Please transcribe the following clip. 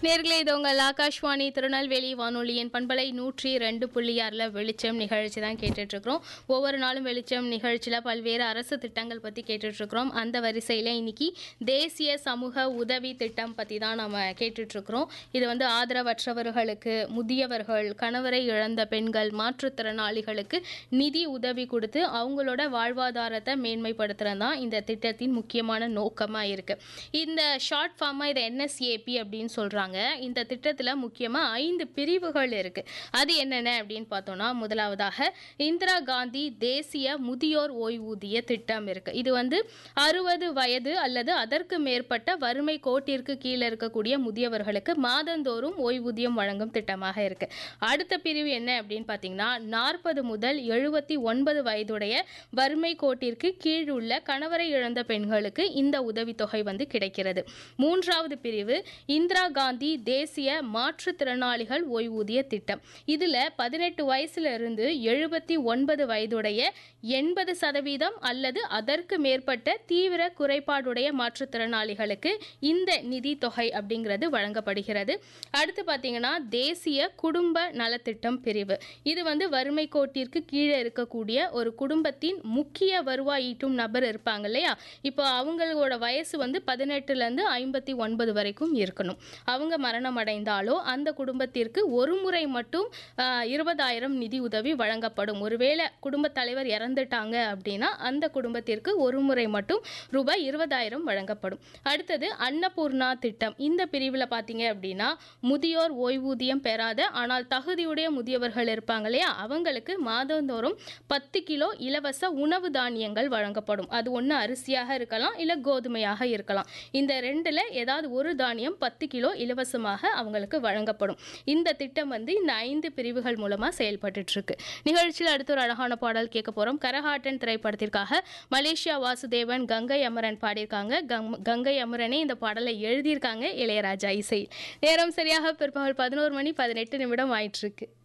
நேர்களே இது உங்கள் ஆகாஷ்வாணி திருநெல்வேலி வானொலியின் பண்பலை நூற்றி ரெண்டு புள்ளி ஆறில் வெளிச்சம் நிகழ்ச்சி தான் கேட்டுட்ருக்குறோம் ஒவ்வொரு நாளும் வெளிச்சம் நிகழ்ச்சியில் பல்வேறு அரசு திட்டங்கள் பற்றி கேட்டுட்ருக்குறோம் அந்த வரிசையில் இன்னைக்கு தேசிய சமூக உதவி திட்டம் பற்றி தான் நம்ம கேட்டுட்ருக்குறோம் இது வந்து ஆதரவற்றவர்களுக்கு முதியவர்கள் கணவரை இழந்த பெண்கள் மாற்றுத்திறனாளிகளுக்கு நிதி உதவி கொடுத்து அவங்களோட வாழ்வாதாரத்தை மேன்மைப்படுத்துறது தான் இந்த திட்டத்தின் முக்கியமான நோக்கமாக இருக்குது இந்த ஷார்ட் ஃபார்மாக இதை என்எஸ்ஏபி அப்படின்னு சொல்கிறாங்க இந்த திட்டத்தில் முக்கியமாக ஐந்து பிரிவுகள் இருக்குது அது என்னென்ன அப்படின்னு பார்த்தோன்னா முதலாவதாக இந்திரா காந்தி தேசிய முதியோர் ஓய்வூதிய திட்டம் இருக்குது இது வந்து அறுபது வயது அல்லது அதற்கு மேற்பட்ட வறுமை கோட்டிற்கு கீழே இருக்கக்கூடிய முதியவர்களுக்கு மாதந்தோறும் ஓய்வூதியம் வழங்கும் திட்டமாக இருக்குது அடுத்த பிரிவு என்ன அப்படின்னு பார்த்தீங்கன்னா நாற்பது முதல் எழுபத்தி ஒன்பது வயதுடைய வறுமை கோட்டிற்கு கீழ் உள்ள கணவரை இழந்த பெண்களுக்கு இந்த உதவித்தொகை வந்து கிடைக்கிறது மூன்றாவது பிரிவு இந்திரா காந்தி தேசிய மாற்றுத்திறனாளிகள் ஓய்வூதிய திட்டம் இதில் பதினெட்டு வயசுல இருந்து எழுபத்தி ஒன்பது வயதுடைய எண்பது சதவீதம் அல்லது அதற்கு மேற்பட்ட தீவிர குறைபாடுடைய மாற்றுத்திறனாளிகளுக்கு இந்த நிதி தொகை அப்படிங்கிறது வழங்கப்படுகிறது அடுத்து பார்த்தீங்கன்னா தேசிய குடும்ப நலத்திட்டம் பிரிவு இது வந்து வறுமை கோட்டிற்கு கீழே இருக்கக்கூடிய ஒரு குடும்பத்தின் முக்கிய வருவாய் ஈட்டும் நபர் இருப்பாங்க இல்லையா இப்போ அவங்களோட வயசு வந்து பதினெட்டுலேருந்து ஐம்பத்தி ஒன்பது வரைக்கும் இருக்கணும் அவங்க மரணம் அடைந்தாலோ அந்த குடும்பத்திற்கு ஒரு முறை மட்டும் ஆஹ், இருபதாயிரம் நிதி உதவி வழங்கப்படும் ஒருவேளை குடும்பத் தலைவர் இறந்துட்டாங்க அப்படின்னா அந்த குடும்பத்திற்கு ஒரு முறை மட்டும் ரூபாய் இருபதாயிரம் வழங்கப்படும் அடுத்தது அன்னபூர்ணா திட்டம் இந்த பிரிவில் பார்த்தீங்க அப்படின்னா முதியோர் ஓய்வூதியம் பெறாத ஆனால் தகுதியுடைய முதியவர்கள் இருப்பாங்க இல்லையா அவங்களுக்கு மாதந்தோறும் பத்து கிலோ இலவச உணவு தானியங்கள் வழங்கப்படும் அது ஒன்று அரிசியாக இருக்கலாம் இல்லை கோதுமையாக இருக்கலாம் இந்த ரெண்டில் ஏதாவது ஒரு தானியம் பத்து கிலோ இலவசமாக அவங்களுக்கு வழங்கப்படும் இந்த திட்டம் வந்து இந்த ஐந்து பிரிவுகள் மூலமாக செயல்பட்டுட்டு இருக்கு நிகழ்ச்சியில் அடுத்த ஒரு அழகான பாடல் கேட்க போகிறோம் கரகாட்டன் திரைப்படத்திற்காக மலேசியா வாசுதேவன் கங்கை அமரன் பாடியிருக்காங்க கங்- கங்கை அமரனே இந்த பாடலை எழுதியிருக்காங்க இளையராஜா இசை நேரம் சரியாக பிற்பகல் பதினோரு மணி பதினெட்டு நிமிடம் ஆயிட்டு இருக்கு